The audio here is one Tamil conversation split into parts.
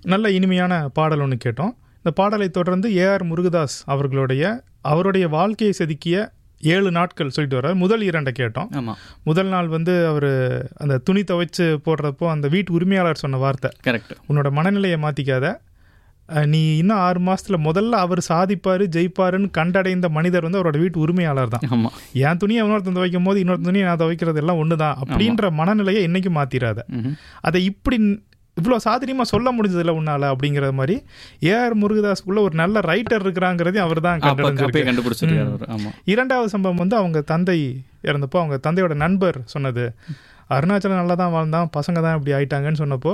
நல்ல இனிமையான பாடல் ஒன்று கேட்டோம் இந்த பாடலை தொடர்ந்து ஏஆர் முருகதாஸ் அவர்களுடைய அவருடைய வாழ்க்கையை செதுக்கிய ஏழு நாட்கள் சொல்லிட்டு வர முதல் இரண்டை கேட்டோம் ஆமா முதல் நாள் வந்து அவர் அந்த துணி துவைச்சு போடுறப்போ அந்த வீட்டு உரிமையாளர் சொன்ன வார்த்தை கரெக்ட் உன்னோட மனநிலையை மாற்றிக்காத அஹ், நீ இன்னும் ஆறு மாசத்துல முதல்ல அவர் சாதிப்பாரு ஜெயிப்பாருன்னு கண்டடைந்த மனிதர் வந்து அவரோட வீட்டு உரிமையாளர் தான் ஆமா என் துணியை இன்னொருத்தன் துவைக்கும் போது இன்னொரு துணியை நான் துவைக்கிறது எல்லாம் ஒன்று தான் அப்படின்ற மனநிலையை என்னைக்கும் மாத்திராத ம்ஹும். அதை இப்படி இவ்வளோ சாதுரியமாக சொல்ல முடிஞ்சதில்ல உன்னால அப்படிங்கிற மாதிரி ஏஆர் முருகதாஸ்க்குள்ள ஒரு நல்ல ரைட்டர் இருக்கிறாங்கிறதையும் அவர் தான் அப்ப அப்பயே கண்டறிஞ்சிருக்காரு கண்டுபிடிச்சிருக்காரு அவரு. ஆமா இரண்டாவது சம்பவம் வந்து அவங்க தந்தை இறந்தப்போ அவங்க தந்தையோட நண்பர் சொன்னது அருணாச்சலம் நல்லா தான் வாழ்ந்தான் பசங்க தான் இப்படி ஆயிட்டாங்கன்னு சொன்னப்போ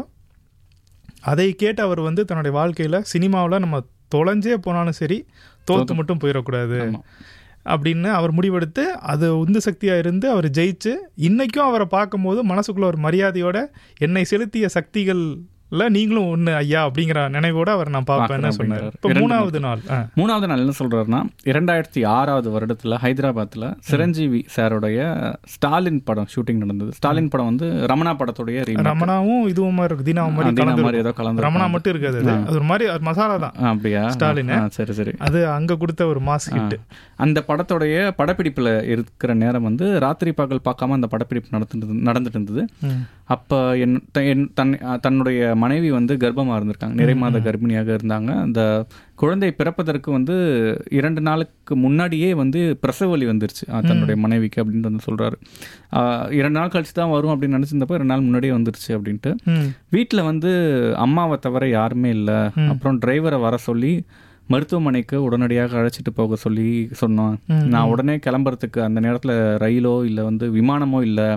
அதை கேட்டு அவர் வந்து தன்னுடைய வாழ்க்கையில் சினிமாவில் நம்ம தொலைஞ்சே போனாலும் சரி தோத்து மட்டும் போயிடக்கூடாது ஆமா. அப்படின்னு அவர் முடிவெடுத்து அது உந்து சக்தியாக இருந்து அவர் ஜெயிச்சு இன்னைக்கும் அவரை பார்க்கும்போது மனசுக்குள்ள ஒரு மரியாதையோட என்னை செலுத்திய சக்திகள்ல நீங்களும் ஒன்று ஐயா அப்படிங்கிற நினைவோட அவர் நான் பார்ப்பேன்னு பார்க்கிறேன் சொன்னார் அப்படிங்கிறாரு. இப்போ இரண்டு மூணாவது நாள் ஆ மூணாவது நாள் என்ன சொல்றாருன்னா இரண்டாயிரத்தி ஆறாவது வருடத்துல ஹைதராபாத்ல சிரஞ்சீவி சாருடைய ஸ்டாலின் படம் ஷூட்டிங் நடந்தது ஸ்டாலின் படம் வந்து ரமணா படத்துடைய remake. ரமணாவும் இதுவும் மாதிரி இருக்கு தீனாவும் மாதிரி தீனா கலந்து மாதிரி ஏதோ கலந்து ரமணா மட்டும் இருக்காது அது அது ஒரு மாதிரி அது மசாலா தான் ஆ, அப்படியா ஸ்டாலின். ஆ, சரி சரி அது அங்க கொடுத்த ஒரு மாஸ் ஹிட் அந்த படத்துடைய படப்பிடிப்புல இருக்கிற நேரம் வந்து ராத்திரி பகல் பார்க்காம அந்த படப்பிடிப்பு நடந்துட்டு நடந்துட்டு இருந்தது அப்ப என் த- என் தன் தன்னுடைய மனைவி வந்து கர்ப்பமா இருந்திருக்காங்க நிறை மாத கர்ப்பிணியாக இருந்தாங்க அந்த குழந்தை பிறப்பதற்கு வந்து இரண்டு நாளுக்கு முன்னாடியே வந்து பிரசவ வலி வந்துருச்சு ஆ, தன்னுடைய மனைவிக்கு அப்படின்ட்டு வந்து சொல்றாரு ஆ, இரண்டு நாள் கழிச்சு தான் வரும் அப்படின்னு நினைச்சிருந்தப்போ ரெண்டு நாள் முன்னாடியே வந்துருச்சு அப்படின்ட்டு வீட்டில் வந்து அம்மாவை தவிர யாருமே இல்லை அப்புறம் டிரைவரை வர சொல்லி மருத்துவமனைக்கு உடனடியாக அழைச்சிட்டு போக சொல்லி சொன்னோம் நான் உடனே கிளம்புறதுக்கு அந்த நேரத்தில் ரயிலோ இல்லை வந்து விமானமோ இல்லை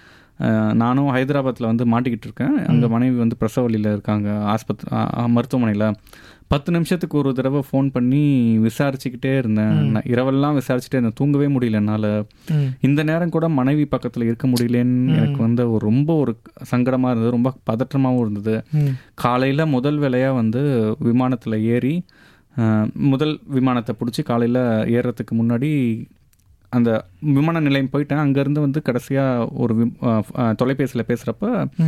நானும் ஹைதராபாத்தில் வந்து மாட்டிக்கிட்டு இருக்கேன் அங்கே மனைவி வந்து பிரசவலியில் இருக்காங்க ஆஸ்பத்திரி மருத்துவமனையில் பத்து நிமிஷத்துக்கு ஒரு தடவை ஃபோன் பண்ணி விசாரிச்சுக்கிட்டே இருந்தேன் நான் இரவெல்லாம் விசாரிச்சுட்டே இருந்தேன் தூங்கவே முடியல என்னால் இந்த நேரம் கூட மனைவி பக்கத்தில் இருக்க முடியலன்னு எனக்கு வந்து ஒரு ரொம்ப ஒரு சங்கடமாக இருந்தது ரொம்ப பதற்றமாகவும் இருந்தது காலையில் முதல் வேலையாக வந்து விமானத்தில் ஏறி அஹ், முதல் விமானத்தை பிடிச்சி காலையில் ஏறுறதுக்கு முன்னாடி அந்த விமான நிலையம் போயிட்டேன் அங்கேருந்து வந்து கடைசியாக ஒரு தொலைபேசியில் பேசுகிறப்ப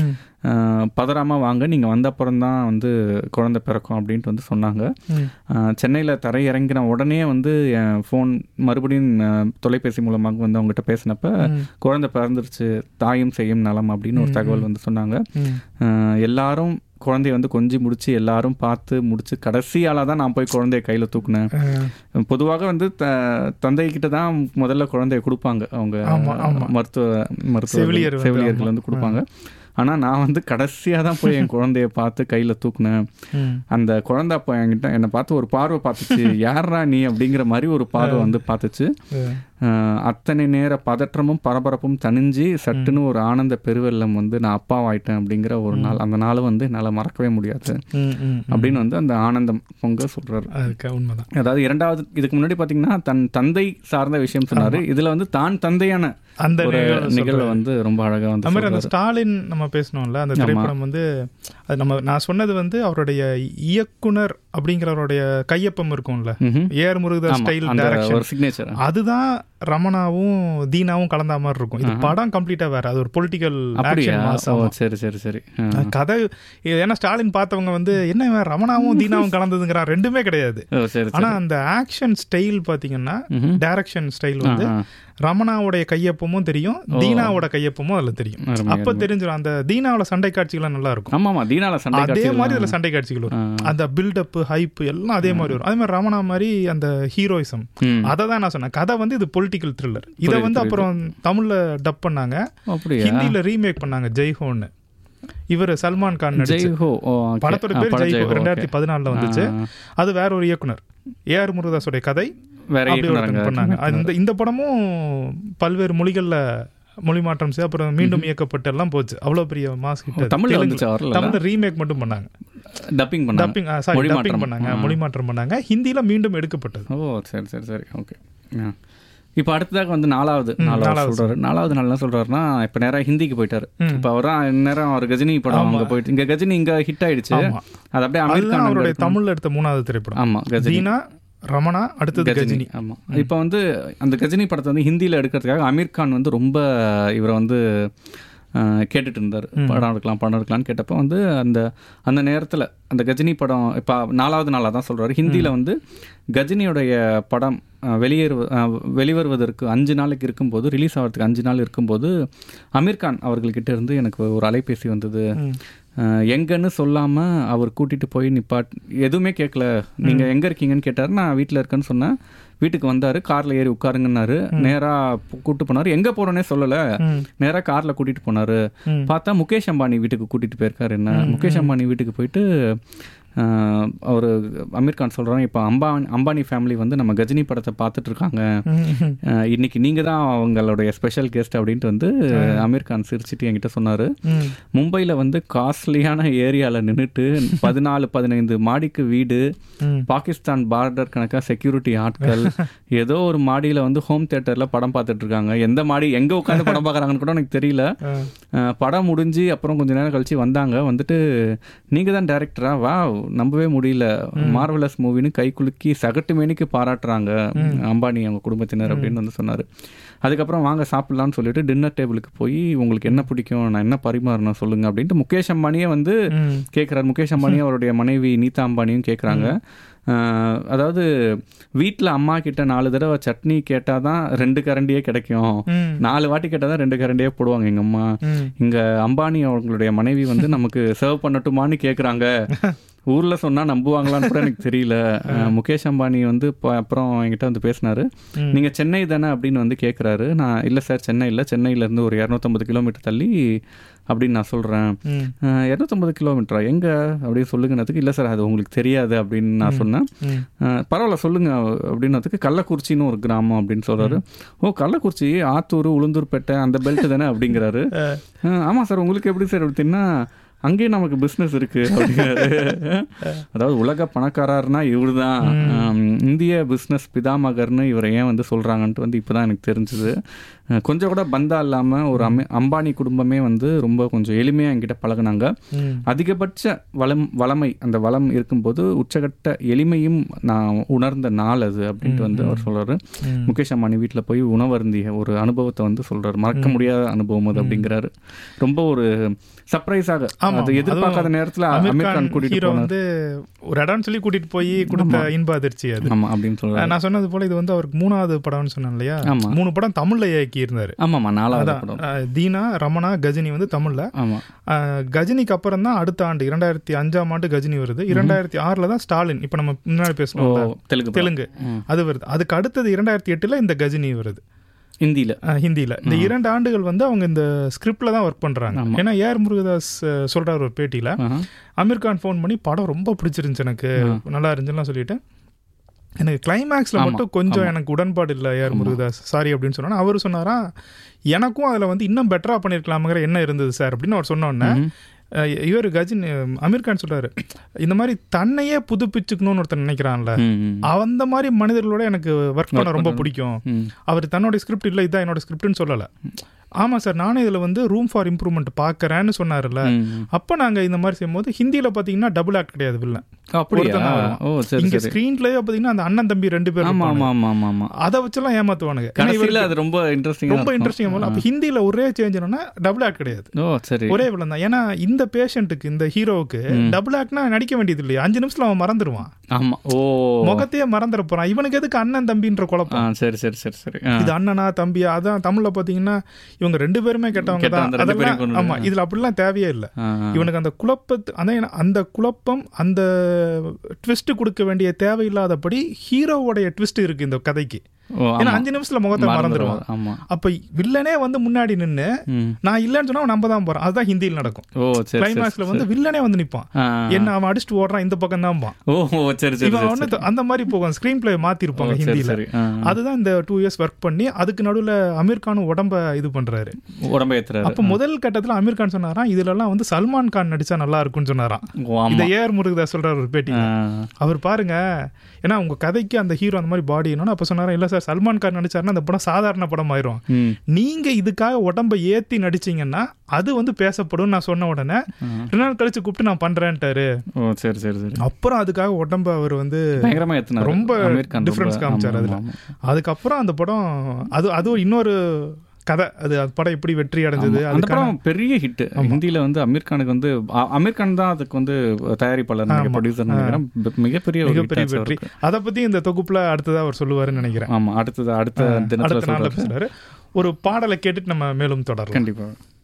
பதறாமல் வாங்க நீங்கள் வந்த அப்புறம் தான் வந்து குழந்தை பிறக்கும் அப்படின்ட்டு வந்து சொன்னாங்க சென்னையில் தரை இறங்கின உடனே வந்து என் ஃபோன் மறுபடியும் அஹ், தொலைபேசி மூலமாக வந்து அவங்ககிட்ட பேசினப்ப குழந்தை பிறந்துருச்சு தாயும் செய்யும் நலம் அப்படின்னு ஒரு தகவல் வந்து சொன்னாங்க அஹ், எல்லாரும் குழந்தைய வந்து கொஞ்சி முடிச்சு எல்லாரும் பார்த்து முடிச்சு கடைசி ஆளாக தான் நான் போய் குழந்தைய கையில் தூக்குனேன் பொதுவாக வந்து த தந்தை கிட்ட தான் முதல்ல குழந்தைய கொடுப்பாங்க அவங்க ஆமா, ஆமா. மருத்துவ மருத்துவ செவிலியர் வந்து, செவிலியர்கள் வந்து கொடுப்பாங்க ஆனால் நான் வந்து கடைசியாக தான் போய் என் குழந்தைய பார்த்து கையில் தூக்குனேன் அந்த குழந்தை அப்போ என்கிட்ட என்னை பார்த்து ஒரு பார்வை பார்த்துச்சு யாரா நீ அப்படிங்கிற மாதிரி ஒரு பார்வை வந்து பார்த்துச்சு அஹ், அத்தனை நேர பதற்றமும் பரபரப்பும் தணிஞ்சு சட்டுன்னு ஒரு ஆனந்த பெருவெள்ளம் வந்து நான் அப்பாவாயிட்டேன் அப்படிங்கிற ஒரு நாள் அந்த நாள் வந்து என்னால் மறக்கவே முடியாது அப்படின்னு வந்து அந்த ஆனந்தம் பொங்க சொல்றாரு அதுக்கு உண்மைதான் அதாவது இரண்டாவது இதுக்கு முன்னாடி பாத்தீங்கன்னா தன் தந்தை சார்ந்த விஷயம் சொன்னாரு இதுல வந்து தான் தந்தையான அந்த ஒரு நிகழ்வு நிகழ்வை வந்து ரொம்ப அழகா வந்து அது மாதிரி அந்த சொல்றாரு. ஸ்டாலின் நம்ம பேசணும்ல அந்த திரைப்படம் வந்து அது நம்ம நான் சொன்னது வந்து அவருடைய இயக்குனர் அப்படிங்கிறவருடைய கையொப்பம் இருக்கும்ல ம்ஹும். ஏஆர் முருகதாஸ் ஆமா, ஸ்டைல் அந்த டைரக்ஷன் ஒரு சிக்னேச்சர் அதுதான் ரமணாவும் தீனாவும் கலந்த மாதிரி இருக்கும் இது படம் கம்ப்ளீட்டா வேற அது ஒரு பொலிட்டிக்கல் அப்படியா ஆக்ஷன் ஓ மாசம் சரி சரி சரி ஆ. கதை இது ஏன்னா ஸ்டாலின் பார்த்தவங்க வந்து என்ன இவன் ரமணாவும் தீனாவும் கலந்ததுங்கிறான் ரெண்டுமே கிடையாது ஓ சரி ஆனா சரி அந்த ஆக்ஷன் ஸ்டைல் பாத்தீங்கன்னா ம்ஹும். டைரக்ஷன் ஸ்டைல் வந்து ஆ, ரமணாவுடைய கையொப்பமும் தெரியும் தீனாவோட கையொப்பமும் அதுல தெரியும் அருமை, அப்ப தெரிஞ்சிடும் அந்த தீனாவோட சண்டை காட்சிகள்லாம் நல்லா இருக்கும் ஆமா ஆமா தீனால சண்டை அதே காட்சிகள் மாதிரி இதுல சண்டை காட்சிகள் வரும் அந்த பில்டப் ஹைப் எல்லாம் அதே மாதிரி வரும் அதே மாதிரி ரமணா மாதிரி அந்த ஹீரோயிசம் ம். அதை தான் நான் சொன்னேன் கதை வந்து இது பொலிட்டிக்கல் த்ரில்லர் இதை வந்து அப்புறம் தமிழ்ல டப் பண்ணாங்க அப்படியா ஹிந்தில ரீமேக் பண்ணாங்க ஜெய்ஹோன்னு இவர் சல்மான் கான் நடிச்சு ஜெய் ஹோ ஓ okay. படத்தோட ஆ, பேர் படம் ஜெய்ஹோ ஜெய் ஹோ, ரெண்டாயிரத்தி okay. பதினாலுல வந்துச்சு ஆ, அது வேற ஒரு இயக்குனர் ஏஆர் முருகதாஸோடைய கதை வேற அப்படி இயக்குனருங்க. ஒருத்தங்க பண்ணாங்க அது இந்த இந்த படமும் பல்வேறு மொழிகள்ல மொழி மாற்றம் செய்து அப்புறம் மீண்டும் இயக்கப்பட்டு எல்லாம் போச்சு அவ்வளவு பெரிய மாஸ் ஓ, ஹிட் தமிழ்ல வந்துச்சா வரல தமிழ்ல ரீமேக் மட்டும் பண்ணாங்க டப்பிங் பண்ணாங்க டப்பிங் சாரி மொழி டப்பிங் மாற்றம். பண்ணாங்க ஆ. மொழி மாற்றம் பண்ணாங்க ஹிந்தில மீண்டும் எடுக்கப்பட்டது ஓ சரி சரி சரி ஓகே இப்போ அடுத்ததாக வந்து நாலாவது நாலாவது நாலாவது சொல்றாரு நாலாவது நாள் என்ன சொல்றாருன்னா இப்போ நேரா ஹிந்திக்கு போயிட்டாரு ம். இப்போ அவர் நேரம் அவர் கஜினி படம் அங்க போயிட்டு இங்க கஜினி இங்க ஹிட் ஆயிடுச்சு ஆமா. அது அப்படியே அமீர் அதுதான் கான் அவருடைய அங்க தமிழ்ல எடுத்த மூணாவது திரைப்படம் ஆமா கஜினி தீனா ரமணா அடுத்தது கஜினி கஜினி ஆமா இப்போ வந்து அந்த கஜினி படத்தை வந்து ஹிந்தியில எடுக்கிறதுக்காக அமீர் கான் வந்து ரொம்ப இவரை வந்து அஹ், கேட்டுட்டு இருந்தார் படம் எடுக்கலாம் படம் எடுக்கலாம்னு கேட்டப்போ வந்து அந்த அந்த நேரத்தில் அந்த கஜினி படம் இப்போ நாலாவது நாளாக தான் சொல்கிறாரு ஹிந்தியில் வந்து கஜினியுடைய படம் அஹ், வெளியேறு அஹ், வெளிவருவதற்கு அஞ்சு நாளைக்கு இருக்கும்போது ரிலீஸ் ஆகிறதுக்கு அஞ்சு நாள் இருக்கும்போது அமீர் கான் அவர்கள்கிட்ட இருந்து எனக்கு ஒரு அலைபேசி வந்தது அஹ், எங்கன்னு சொல்லாமல் அவர் கூட்டிகிட்டு போய் நிப்பாட் எதுவுமே கேட்கல நீங்கள் எங்கே இருக்கீங்கன்னு கேட்டார் நான் வீட்டில் இருக்கேன்னு சொன்னேன் வீட்டுக்கு வந்தார் காரில் ஏறி உட்காருங்கன்னாரு நேராக கூப்பிட்டு போனார் எங்கே போகிறோன்னே சொல்லலை ம். நேராக காரில் கூட்டிகிட்டு போனார் ம். பார்த்தா முகேஷ் அம்பானி வீட்டுக்கு கூட்டிகிட்டு போயிருக்காரு என்ன முகேஷ் அம்பானி வீட்டுக்கு போயிட்டு அவர் அமீர் கான் சொல்கிறாங்க இப்போ அம்பானி அம்பானி ஃபேமிலி வந்து நம்ம கஜினி படத்தை பார்த்துட்டு இருக்காங்க ம். அஹ், இன்னைக்கு நீங்கள் தான் அவங்களுடைய ஸ்பெஷல் கெஸ்ட் அப்படின்ட்டு வந்து அமீர் கான் சிரிச்சிட்டு என்கிட்ட சொன்னார் ம். மும்பையில் வந்து காஸ்ட்லியான ஏரியாவில் நின்றுட்டு பதினாலு பதினைந்து மாடிக்கு வீடு ம். பாகிஸ்தான் பார்டர் கணக்காக செக்யூரிட்டி ஆட்கள் ஏதோ ஒரு மாடியில் வந்து ஹோம் தியேட்டரில் படம் பார்த்துட்டு இருக்காங்க எந்த மாடி எங்கே உட்காந்து படம் பார்க்குறாங்கன்னு கூட எனக்கு தெரியல ஆ. அஹ், படம் முடிஞ்சு அப்புறம் கொஞ்ச நேரம் கழிச்சு வந்தாங்க வந்துட்டு நீங்கள் தான் டேரக்டரா வா நம்பவே முடியல மார்வலஸ் மூவின்னு கை குலுக்கி சகட்டு மேனிக்கு பாராட்டுறாங்க அம்பானி அவங்க குடும்பத்தினர் அப்படின்னு வந்து சொன்னார் அதுக்கப்புறம் வாங்க சாப்பிட்லான்னு சொல்லிட்டு டின்னர் டேபிளுக்கு போய் உங்களுக்கு என்ன பிடிக்கும் நான் என்ன பரிமாறணும் சொல்லுங்க அப்படின்ட்டு முகேஷ் அம்பானியே வந்து ம். கேட்குறாரு முகேஷ் அம்பானி அவருடைய மனைவி நீதா அம்பானியும் கேட்குறாங்க அதாவது வீட்டில் அம்மா கிட்ட நாலு தடவை சட்னி கேட்டால் தான் ரெண்டு கரண்டியே கிடைக்கும் ம். நாலு வாட்டி கேட்டால் தான் ரெண்டு கரண்டியே போடுவாங்க எங்கள் அம்மா ம். இங்க அம்பானி அவங்களுடைய மனைவி வந்து நமக்கு சர்வ் பண்ணட்டுமான்னு கேக்குறாங்க ஊர்ல சொன்னா நம்புவாங்களான்னு கூட எனக்கு தெரியல அஹ், முகேஷ் அம்பானி வந்து இப்போ அப்புறம் என்கிட்ட வந்து பேசினாரு ம். நீங்க சென்னை தானே அப்படின்னு வந்து கேக்குறாரு நான் இல்ல சார் சென்னை இல்ல சென்னையில இருந்து ஒரு இரநூத்தம்பது கிலோமீட்டர் தள்ளி அப்படின்னு நான் சொல்றேன் ம். இரநூத்தம்பது கிலோமீட்டரா எங்க அப்படின்னு சொல்லுங்கனதுக்கு இல்ல சார் அது உங்களுக்கு தெரியாது அப்படின்னு நான் சொன்னேன் ம். அஹ், பரவாயில்ல சொல்லுங்க அப்படின்னதுக்கு கள்ளக்குறிச்சின்னு ஒரு கிராமம் அப்படின்னு சொல்றாரு ஓ கள்ளக்குறிச்சி ஆத்தூர் உளுந்தூர்பேட்டை அந்த பெல்ட் தானே அப்படிங்கிறாரு அஹ், ஆமா சார் உங்களுக்கு எப்படி சார் அப்படின்னா அங்கேயும் நமக்கு பிஸ்னஸ் இருக்கு அப்படிங்கிறாரு அதாவது உலக பணக்காரர்னா இவரு தான் இந்திய பிஸ்னஸ் பிதாமகர்னு இவரை ஏன் வந்து சொல்றாங்கன்ட்டு வந்து இப்போதான் எனக்கு தெரிஞ்சுது அஹ், கொஞ்சம் கூட பந்தா இல்லாம ஒரு அம்மி அம்பானி குடும்பமே வந்து ரொம்ப கொஞ்சம் எளிமையா என்கிட்ட பழகுனாங்க ம். அதிகபட்ச வளம் வளமை அந்த வளம் இருக்கும்போது உச்சகட்ட எளிமையும் நான் உணர்ந்த நாள் அது அப்படின்ட்டு வந்து அவர் சொல்றாரு ம். முகேஷ் அம்பானி வீட்டில் போய் உணவருந்திய ஒரு அனுபவத்தை வந்து சொல்றாரு மறக்க முடியாத அனுபவம் அது அப்படிங்கிறாரு ரொம்ப ஒரு சர்ப்ரைஸாக ஆமா, அது எதிர்பார்க்காத அதுவும் நேரத்துல அமீர் அமீர் கான் கான் கூட்டிட்டு ஹீரோ போனார் வந்து ஒரு இடம் சொல்லி கூட்டிட்டு போய் கொடுத்த இன்ப அதிர்ச்சி அது ஆமா அப்படின்னு சொல்றாரு நான் சொன்னது போல இது வந்து அவருக்கு மூணாவது படம்னு சொன்னேன் இல்லையா ஆமா. மூணு படம் தமிழ்ல இயக்கி இருந்தாரு ஆமாமா நாலாவது அதான் படம் அஹ், தீனா ரமணா கஜினி வந்து தமிழ்ல ஆமா அஹ், கஜினிக்கு அப்புறம் தான் அடுத்த ஆண்டு இரண்டாயிரத்தி அஞ்சாம் ஆண்டு கஜினி வருது இரண்டாயிரத்தி ஆறுல தான் ஸ்டாலின் இப்ப நம்ம முன்னாடி ஓ பேசணும் தெலுங்கு படம். தெலுங்கு ம். அது வருது அதுக்கு அடுத்தது இரண்டாயிரத்தி எட்டுல இந்த கஜினி வருது ஹிந்தியில அஹ், ஹிந்தியில இந்த இரண்டு ஆண்டுகள் வந்து அவங்க இந்த ஸ்கிரிப்ட்ல தான் ஒர்க் பண்றாங்க ஆமா. ஏன்னா ஏஆர் முருகதாஸ் அஹ், சொல்றாரு ஒரு பேட்டியில ஆஹா. அமீர் கான் ஃபோன் பண்ணி படம் ரொம்ப பிடிச்சிருந்துச்சு எனக்கு நல்லா இருந்துச்சுலாம் சொல்லிட்டு எனக்கு கிளைமேக்ஸ்ல ஆமா, மட்டும் கொஞ்சம் ஆமா. எனக்கு உடன்பாடு இல்லை ஏஆர் முருகதாஸ் சாரி அப்படின்னு சொன்னா அவர் சொன்னாரா எனக்கும் அதுல வந்து இன்னும் பெட்டரா பண்ணிருக்கலாமுங்கிற என்ன இருந்தது சார் அப்படின்னு அவர் சொன்ன உடனே ம்ஹும். அஹ், இவர் கஜின் அமீர் கான் சொல்றாரு இந்த மாதிரி தன்னையே புதுப்பிச்சுக்கணும்னு ஒருத்தன் நினைக்கிறான்ல ம், ம். அந்த மாதிரி மனிதர்களோட எனக்கு ஒர்க் பண்ண ரொம்ப பிடிக்கும் ம். அவர் தன்னோட ஸ்கிரிப்ட் இல்லை இதான் என்னோட ஸ்கிரிப்ட்னு சொல்லலை ஆமா சார் நானே இதுல வந்து ரூம் ஃபார் இம்ப்ரூவ்மெண்ட் பார்க்கறேன்னு சொன்னார்ல ம், ம். அப்ப நாங்க இந்த மாதிரி செய்யும்போது ஹிந்தியில பாத்தீங்கன்னா டபுள் ஆக்ட் கிடையாது வில்லன் அப்படியா ஒருத்தன் தான் வருவான். ஓ சரி இங்க சரி ஸ்கிரீன்லயே பாத்தீங்கன்னா அந்த அண்ணன் தம்பி ரெண்டு பேர் ஆமா இருப்பாங்க. ஆமா ஆமா ஆமா ஆமா அதை வச்செல்லாம் ஏமாத்துவானுங்க ஏன்னா கடைசியில இவருக்கு அது ரொம்ப இன்ட்ரெஸ்டிங்கா ரொம்ப இன்ட்ரெஸ்டிங் அப்ப ஹிந்தியில ஒரே சேஞ்ச் என்னன்னா டபுள் ஆக்ட் கிடையாது ஓ சரி ஒரே வில்லன் தான் ஏன்னா இந்த பேஷண்ட்டுக்கு இந்த ஹீரோவுக்கு டபுள் ஆக்ட்னா நடிக்க வேண்டியது இல்லையா அஞ்சு நிமிஷத்துல அவன் மறந்துடுவான் ஆமா ஓ முகத்தையே மறந்துட போறான் இவனுக்கு எதுக்கு அண்ணன் தம்பின்ற ஆ குழப்பம் சரி சரி சரி சரி ஆ. இது அண்ணனா தம்பியா அதான் தமிழ்ல பாத்தீங்கன்னா இவங்க ரெண்டு பேருமே கெட்டவங்க கெட்டவங்க, தான் ரெண்டு பேரையும் அதெல்லாம் கொண்டு ஆமா இதுல அப்படிலாம் தேவையே இல்லை ஆ, ஆ. இவனுக்கு அந்த குழப்பத்து அந்த அந்த குழப்பம் அந்த ட்விஸ்ட் கொடுக்க வேண்டிய தேவையில்லாதபடி ஹீரோவோடைய ட்விஸ்ட் இருக்கு இந்த கதைக்கு ஓ, ஏன்னா ஆமா. அஞ்சு நிமிஷத்துல முகத்தை மறந்துடுவான் ஆமா அப்ப வில்லனே வந்து முன்னாடி நின்னு ம். நான் இல்லைன்னு சொன்னா அவன் நம்ப தான் போறான் அதுதான் ஹிந்தியில் நடக்கும் ஓ சரி சரி கிளைமேக்ஸ்ல வந்து வில்லனே வந்து நிப்பான் ஆ, என்ன அவன் அடிச்சுட்டு ஓடுறான் இந்த பக்கம் தான் ஓ ஓ, சரி சரி இவன் சரி, ஒண்ணு அந்த மாதிரி போகும் ஸ்கிரீன் பிளே மாத்திருப்பாங்க ஓ, சரி ஹிந்தியில சரி ஆ, ஆ. அதுதான் இந்த டூ இயர்ஸ் ஒர்க் பண்ணி அதுக்கு நடுவுல அமீர் கானும் உடம்ப இது பண்றாரு உடம்ப ஏத்துறாரு அப்ப முதல் கட்டத்துல அமீர் கான் சொன்னாராம் இதுல எல்லாம் வந்து சல்மான் கான் நடிச்சா நல்லா இருக்கும்னு சொன்னாராம் ஓ, ஆமா இதை ஏஆர் முருகதாஸ் சொல்றாரு ஒரு பேட்டி ஆ, அவர் பாருங்க ஏன்னா உங்க கதைக்கு அந்த ஹீரோ அந்த மாதிரி பாடி என்னன்னா அப்ப சொன்னாரா இல்ல சார் சல்மான் கான் நடிச்சாருன்னா அந்த படம் சாதாரண படம் ஆயிரும் ம். நீங்க இதுக்காக உடம்ப ஏத்தி நடிச்சீங்கன்னா அது வந்து பேசப்படும் நான் சொன்ன உடனே ஆ. ரெண்டு நாள் கழிச்சு கூப்பிட்டு நான் பண்றேன்ட்டாரு ஓ சரி சரி சரி அப்புறம் அதுக்காக உடம்ப அவர் வந்து பயங்கரமா ஏத்துனாரு ரொம்ப அமீர் கான் ரொம்ப- difference காமிச்சாரு ஆமா, அதுல. ஆமா, அதுக்கப்புறம் அந்த படம் அது அதுவும் இன்னொரு கதை அது அது படம் எப்படி வெற்றி அடைஞ்சது அந்த அதுக்கான படம் பெரிய ஹிட் ஹிந்தியில வந்து அமீர் கானுக்கு வந்து அ- அமீர் கான் தான் அதுக்கு வந்து தயாரிப்பாளர் ப்ரொடியூசர் நினைக்கிறேன் பெ- மிகப்பெரிய ஒரு hit மிகப்பெரிய ஆச்சு வெற்றி அவருக்கு. அதை பத்தி இந்த தொகுப்புல அடுத்ததா அவர் சொல்லுவாருன்னு நினைக்கிறேன் ஆமா அடுத்தது அடுத்த தினத்துல அடுத்த நாள்ல சொல்றாரு பேசுறாரு ஒரு பாடலை கேட்டுட்டு நம்ம மேலும் தொடரலாம் கண்டிப்பா